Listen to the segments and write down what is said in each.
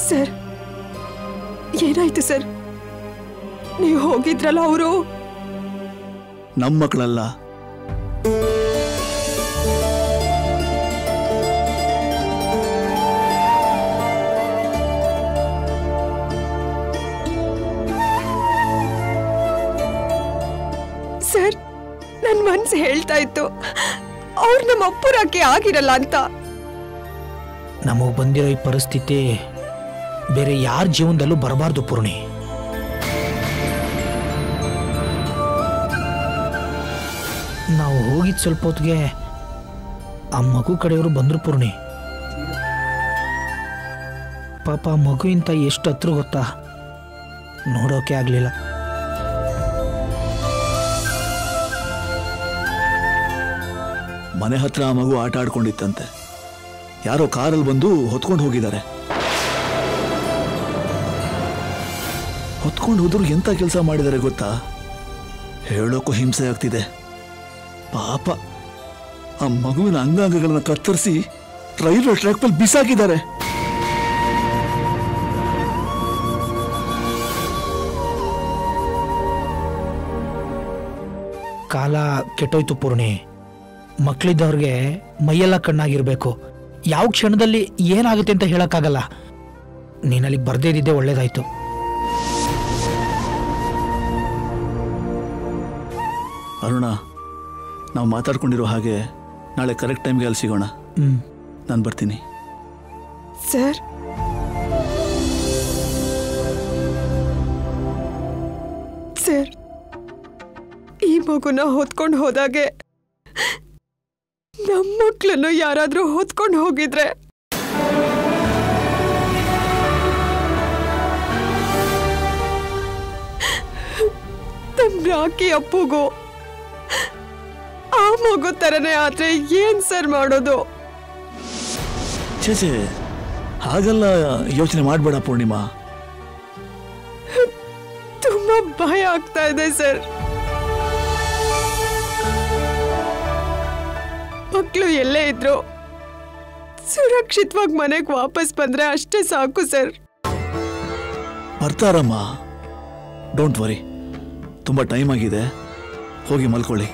sir ಏನಾಯ್ತು sir ನೀವು ಹೋಗಿದ್ರಲ್ಲ ಅವರು ನಮ್ಮ ಮಕ್ಕಳಲ್ಲ ಸರ್ ನನ್ ಮನ್ಸು ಹೇಳ್ತಾ ಇತ್ತು ಅವ್ರು ನಮ್ಮ ಅಪ್ಪುರಕ್ಕೆ ಆಗಿರಲ್ಲ ಅಂತ ನಮಗೆ ಬಂದಿರೋ ಈ ಪರಿಸ್ಥಿತಿ ಬೇರೆ ಯಾರ ಜೀವನದಲ್ಲೂ ಬರಬಾರ್ದು ಪೂರ್ಣಿ ನಾವು ಹೋಗಿದ್ ಸ್ವಲ್ಪ ಹೊತ್ತಿಗೆ ಆ ಮಗು ಕಡೆಯವರು ಬಂದ್ರು ಪೂರ್ಣಿ ಪಾಪ ಆ ಮಗುವಿಂತ ಎಷ್ಟು ಹತ್ರ ಗೊತ್ತಾ ನೋಡೋಕೆ ಆಗಲಿಲ್ಲ ಮನೆ ಹತ್ರ ಆ ಮಗು ಆಟ ಆಡ್ಕೊಂಡಿತ್ತಂತೆ ಯಾರೋ ಕಾರಲ್ಲಿ ಬಂದು ಹೊತ್ಕೊಂಡು ಹೋಗಿದ್ದಾರೆ ಹೊತ್ಕೊಂಡು ಹೋದ್ರು ಎಂತ ಕೆಲಸ ಮಾಡಿದ್ದಾರೆ ಗೊತ್ತಾ ಹೇಳೋಕ್ಕೂ ಹಿಂಸೆ ಆಗ್ತಿದೆ ಪಾಪ ಆ ಮಗುವಿನ ಅಂಗಾಂಗಗಳನ್ನ ಕತ್ತರಿಸಿ ರೈಲ್ವೆ ಟ್ರ್ಯಾಕ್ ಮೇಲೆ ಬಿಸಾಕಿದ್ದಾರೆ ಕಾಲ ಕೆಟ್ಟೋಯ್ತು ಪೂರ್ಣಿ ಮಕ್ಕಳಿದ್ದವ್ರಿಗೆ ಮೈಯೆಲ್ಲ ಕಣ್ಣಾಗಿರ್ಬೇಕು ಯಾವ ಕ್ಷಣದಲ್ಲಿ ಏನಾಗುತ್ತೆ ಅಂತ ಹೇಳಕ್ಕಾಗಲ್ಲ ನೀನಲ್ಲಿಗೆ ಬರ್ದೇ ಇದ್ದಿದ್ದೆ ಒಳ್ಳೇದಾಯ್ತು ಅರುಣ ನಾವು ಮಾತಾಡ್ಕೊಂಡಿರೋ ಹಾಗೆ ನಾಳೆ ಕರೆಕ್ಟ್ ಟೈಮ್ಗೆ ಅಲ್ಲಿ ಸಿಗೋಣ ಹ್ಮ್ ನಾನು ಬರ್ತೀನಿ ಸರ್ ಸರ್ ಈ ಮಗುನ ಹೊತ್ಕೊಂಡು ಹೋದಾಗೆ ನಮ್ಮ ಮಕ್ಳನ್ನು ಯಾರಾದ್ರೂ ಹೊತ್ಕೊಂಡು ಹೋಗಿದ್ರೆ ತಮ್ಮ ರಾಕಿ ಅಪ್ಪುಗೂ ಆ ಮಗು ತರನೇ ಆದ್ರೆ ಏನ್ ಸರ್ ಮಾಡೋದು ಛೇ ಛೇ ಹಾಗೆಲ್ಲ ಯೋಚನೆ ಮಾಡಬೇಡ ಪೂರ್ಣಿಮಾ ತುಂಬಾ ಭಯ ಆಗ್ತಾ ಇದೆ ಸರ್ ಮಕ್ಕಳು ಎಲ್ಲೇ ಇದ್ರು ಸುರಕ್ಷಿತವಾಗಿ ಮನೆಗೆ ವಾಪಸ್ ಬಂದ್ರೆ ಅಷ್ಟೇ ಸಾಕು ಸರ್ ಬರ್ತಾರಮ್ಮ ಡೋಂಟ್ ವರಿ ತುಂಬ ಟೈಮ್ ಆಗಿದೆ ಹೋಗಿ ಮಲ್ಕೊಳ್ಳಿ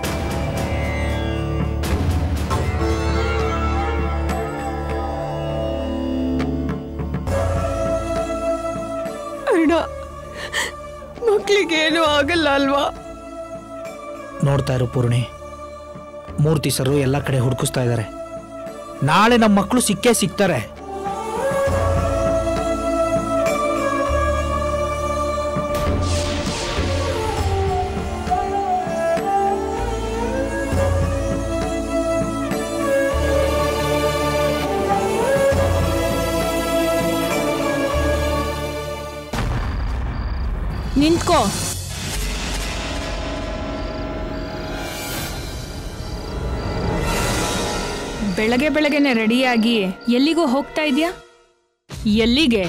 ಅರುಣ ಮಕ್ಳಿಗೇನು ಆಗಲ್ಲ ಅಲ್ವಾ ನೋಡ್ತಾ ಇರು ಪೂರ್ಣಿ ಮೂರ್ತಿ ಸರು ಎಲ್ಲ ಕಡೆ ಹುಡುಕಿಸ್ತಾ ಇದ್ದಾರೆ ನಾಳೆ ನಮ್ಮ ಮಕ್ಕಳು ಸಿಕ್ಕೇ ಸಿಗ್ತಾರೆ ನಿಂತ್ಕೋ ಬೆಳಗ್ಗೆ ಬೆಳಗ್ಗೆನೆ ರೆಡಿಯಾಗಿ ಎಲ್ಲಿಗೋ ಹೋಗ್ತಾ ಇದೆಯಾ ಎಲ್ಲಿಗೆ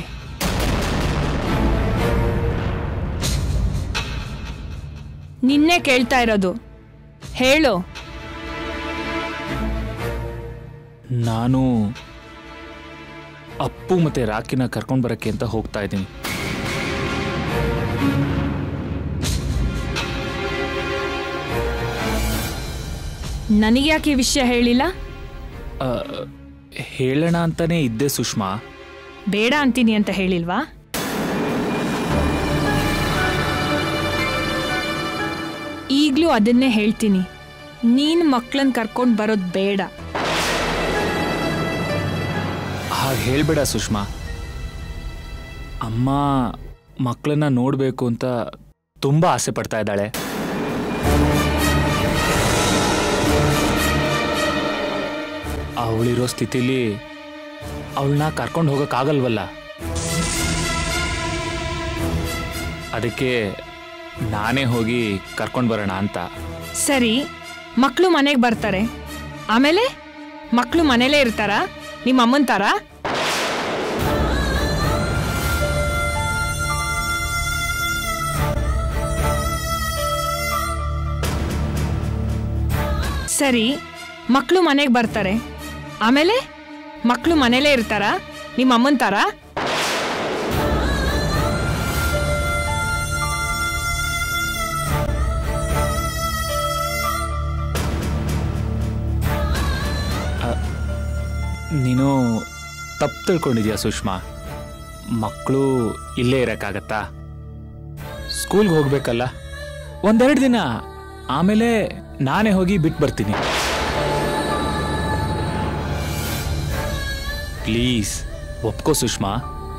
ನಿನ್ನೆ ಕೇಳ್ತಾ ಇರೋದು ಹೇಳು ನಾನು ಅಪ್ಪು ಮತ್ತೆ ರಾಕಿನ ಕರ್ಕೊಂಡು ಬರಕ್ಕೆ ಅಂತ ಹೋಗ್ತಾ ಇದ್ದೀನಿ ನನಗ್ಯಾಕೆ ಈ ವಿಷಯ ಹೇಳಿಲ್ಲ ಆ, ಹೇಳೋಣ ಅಂತಾನೆ ಇದ್ದೆ ಸುಷ್ಮಾ ಬೇಡ ಅಂತೀನಿ ಅಂತ ಹೇಳಿಲ್ವಾ ಈಗಲೂ ಅದನ್ನೇ ಹೇಳ್ತೀನಿ ನೀನ್ ಮಕ್ಳನ್ನ ಕರ್ಕೊಂಡು ಬರೋದು ಬೇಡ ಹಾಗೆ ಹೇಳ್ಬೇಡ ಸುಷ್ಮಾ ಅಮ್ಮ ಮಕ್ಕಳನ್ನ ನೋಡಬೇಕು ಅಂತ ತುಂಬ ಆಸೆ ಪಡ್ತಾ ಇದ್ದಾಳೆ ಅವಳಿರೋ ಸ್ಥಿತಿಲಿ ಅವಳನ್ನ ಕರ್ಕೊಂಡು ಹೋಗೋಕ್ಕಾಗಲ್ವಲ್ಲ ಅದಕ್ಕೆ ನಾನೇ ಹೋಗಿ ಕರ್ಕೊಂಡು ಬರೋಣ ಅಂತ ಸರಿ ಮಕ್ಕಳು ಮನೆಗೆ ಬರ್ತಾರೆ ಆಮೇಲೆ ಮಕ್ಕಳು ಮನೇಲೇ ಇರ್ತಾರಾ ನಿಮ್ಮ ಅಮ್ಮನ ಥರ ಸರಿ ಮಕ್ಕಳು ಮನೆಗೆ ಬರ್ತಾರೆ ಆಮೇಲೆ ಮಕ್ಕಳು ಮನೇಲೇ ಇರ್ತಾರಾ ನಿಮ್ಮ ಅಮ್ಮನ ಥರ ನೀನು ತಪ್ಪು ತಿಳ್ಕೊಂಡಿದ್ಯಾ ಸುಷ್ಮಾ ಮಕ್ಕಳು ಇಲ್ಲೇ ಇರೋಕ್ಕಾಗತ್ತಾ ಸ್ಕೂಲ್ಗೆ ಹೋಗ್ಬೇಕಲ್ಲ ಒಂದೆರಡು ದಿನ ಆಮೇಲೆ ನಾನೇ ಹೋಗಿ ಬಿಟ್ಟು ಬರ್ತೀನಿ ಪ್ಲೀಸ್ ಒಪ್ಕೋ ಸುಷ್ಮಾ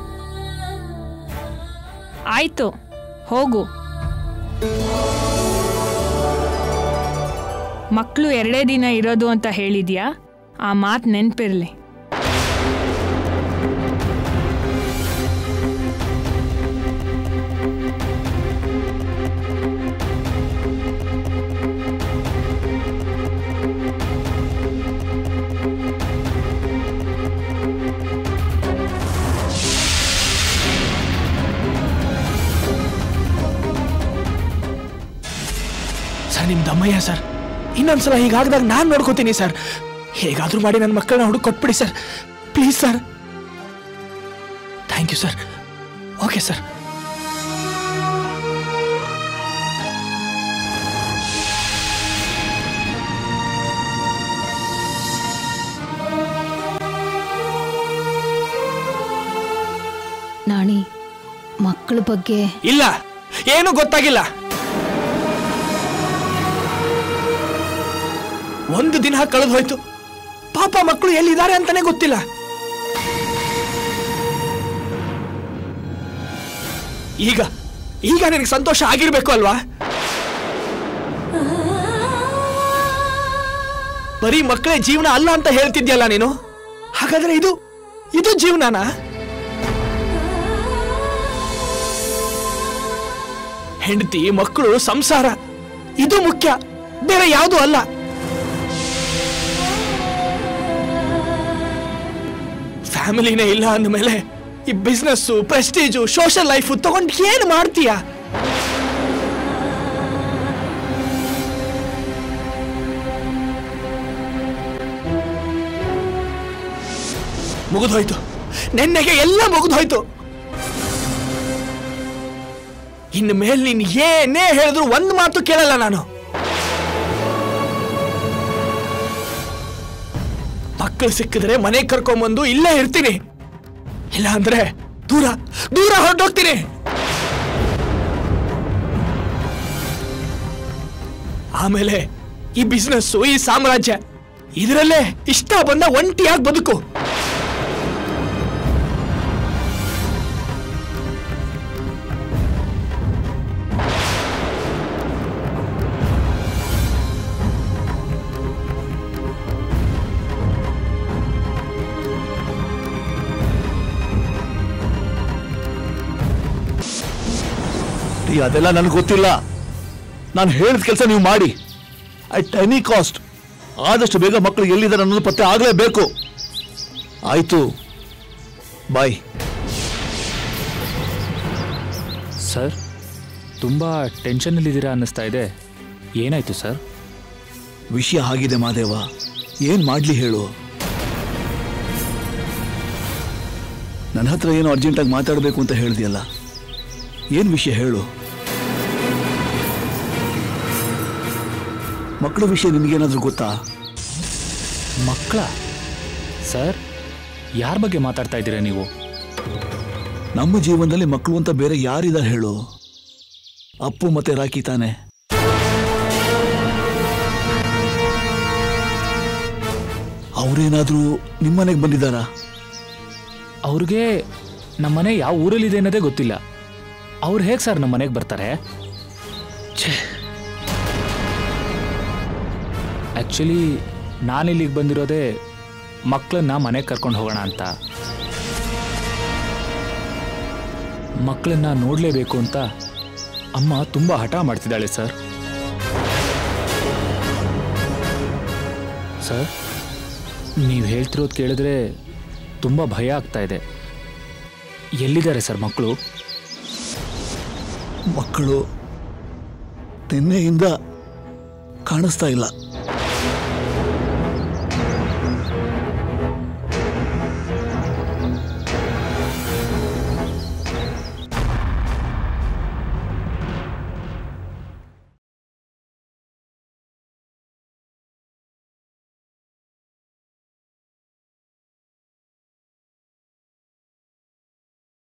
ಆಯ್ತು ಹೋಗು ಮಕ್ಕಳು ಎರಡೇ ದಿನ ಇರೋದು ಅಂತ ಹೇಳಿದ್ಯಾ ಆ ಮಾತು ನೆನ್ಪಿರ್ಲಿ ಸರ್ ನಿಮ್ ದಮ್ಮಯ್ಯ ಸರ್ ಇನ್ನೊಂದ್ಸಲ ಹೀಗಾಗದಾಗ ನಾನು ನೋಡ್ಕೋತೀನಿ ಸರ್ ಹೇಗಾದ್ರೂ ಮಾಡಿ ನನ್ನ ಮಕ್ಕಳನ್ನ ಹುಡುಕ್ ಕೊಟ್ಬಿಡಿ sir please sir thank you sir okay sir ನಾಣಿ ಮಕ್ಕಳ ಬಗ್ಗೆ ಇಲ್ಲ ಏನು ಗೊತ್ತಾಗಿಲ್ಲ ಒಂದು ದಿನ ಕಳೆದು ಹೋಯ್ತು ಪಾಪ ಮಕ್ಕಳು ಎಲ್ಲಿದ್ದಾರೆ ಅಂತಾನೆ ಗೊತ್ತಿಲ್ಲ ಈಗ ಈಗ ನಿನಗೆ ಸಂತೋಷ ಆಗಿರ್ಬೇಕು ಅಲ್ವಾ ಬರೀ ಮಕ್ಕಳೇ ಜೀವನ ಅಲ್ಲ ಅಂತ ಹೇಳ್ತಿದ್ಯಲ್ಲ ನೀನು ಹಾಗಾದ್ರೆ ಇದು ಇದು ಜೀವನನಾ ಹೆಂಡತಿ ಮಕ್ಕಳು ಸಂಸಾರ ಇದು ಮುಖ್ಯ ಬೇರೆ ಯಾವುದು ಅಲ್ಲ ಫ್ಯಾಮಿಲಿನೇ ಇಲ್ಲ ಅಂದಮೇಲೆ ಈ ಬಿಸ್ನೆಸ್ಸು ಪ್ರೆಸ್ಟೀಜು ಸೋಷಿಯಲ್ ಲೈಫು ತಗೊಂಡು ಏನು ಮಾಡ್ತೀಯ ಮುಗಿದೋಯ್ತು ನೆನ್ನೆಗೆ ಎಲ್ಲ ಮುಗಿದೋಯ್ತು ಇನ್ನು ಮೇಲೆ ನೀನು ಏನೇ ಹೇಳಿದ್ರು ಒಂದು ಮಾತು ಕೇಳಲ್ಲ ನಾನು ಮಕ್ಕಳು ಸಿಕ್ಕಿದ್ರೆ ಮನೆ ಕರ್ಕೊಂಬಂದು ಇಲ್ಲೇ ಇರ್ತೀನಿ ಇಲ್ಲ ಅಂದ್ರೆ ದೂರ ದೂರ ಹೊರಟೋಗ್ತೀನಿ ಆಮೇಲೆ ಈ ಬಿಸ್ನೆಸ್ಸು ಈ ಸಾಮ್ರಾಜ್ಯ ಇದರಲ್ಲೇ ಇಷ್ಟ ಬಂದ ಒಂಟಿಯಾಗಿ ಬದುಕು ರೀ ಅದೆಲ್ಲ ನನಗೆ ಗೊತ್ತಿಲ್ಲ ನಾನು ಹೇಳಿದ ಕೆಲಸ ನೀವು ಮಾಡಿ ಅಟ್ ಎನಿ ಕಾಸ್ಟ್ ಆದಷ್ಟು ಬೇಗ ಮಕ್ಕಳು ಎಲ್ಲಿದ್ದಾರೆ ಅನ್ನೋದು ಪತ್ತೆ ಆಗಲೇಬೇಕು ಆಯ್ತು ಬಾಯ್ ಸರ್ ತುಂಬ ಟೆನ್ಷನ್ನಲ್ಲಿದ್ದೀರಾ ಅನ್ನಿಸ್ತಾ ಇದೆ ಏನಾಯ್ತು ಸರ್ ವಿಷಯ ಆಗಿದೆ ಮಾದೇವ ಏನ್ ಮಾಡ್ಲಿ ಹೇಳು ನನ್ನ ಹತ್ರ ಏನೋ ಅರ್ಜೆಂಟಾಗಿ ಮಾತಾಡಬೇಕು ಅಂತ ಹೇಳಿದ್ಯಲ್ಲ ಏನ್ ವಿಷಯ ಹೇಳು ಮಕ್ಕಳ ವಿಷಯ ನಿನಗೇನಾದ್ರೂ ಗೊತ್ತಾ ಮಕ್ಕಳ ಸರ್ ಯಾರ ಬಗ್ಗೆ ಮಾತಾಡ್ತಾ ಇದ್ದೀರಾ ನೀವು ನಮ್ಮ ಜೀವನದಲ್ಲಿ ಮಕ್ಕಳು ಅಂತ ಬೇರೆ ಯಾರಿದ್ದಾರೆ ಹೇಳು ಅಪ್ಪು ಮತ್ತೆ ರಾಕಿ ತಾನೆ ಅವರೇನಾದ್ರೂ ನಿಮ್ಮನೆಗೆ ಬಂದಿದ್ದಾರಾ ಅವ್ರಿಗೆ ನಮ್ಮನೆ ಯಾವ ಊರಲ್ಲಿದೆ ಅನ್ನೋದೇ ಗೊತ್ತಿಲ್ಲ ಅವ್ರು ಹೇಗೆ ಸರ್ ನಮ್ಮ ಮನೆಗೆ ಬರ್ತಾರೆ ಆ್ಯಕ್ಚುಲಿ ನಾನಿಲ್ಲಿಗೆ ಬಂದಿರೋದೇ ಮಕ್ಕಳನ್ನ ಮನೆಗೆ ಕರ್ಕೊಂಡು ಹೋಗೋಣ ಅಂತ ಮಕ್ಕಳನ್ನ ನೋಡಲೇಬೇಕು ಅಂತ ಅಮ್ಮ ತುಂಬ ಹಠ ಮಾಡ್ತಿದ್ದಾಳೆ ಸರ್ ಸರ್ ನೀವು ಹೇಳ್ತಿರೋದು ಕೇಳಿದ್ರೆ ತುಂಬ ಭಯ ಆಗ್ತಾ ಇದೆ ಎಲ್ಲಿದ್ದಾರೆ ಸರ್ ಮಕ್ಕಳು ಮಕ್ಕಳು ನಿನ್ನೆಯಿಂದ ಕಾಣಿಸ್ತಾ ಇಲ್ಲ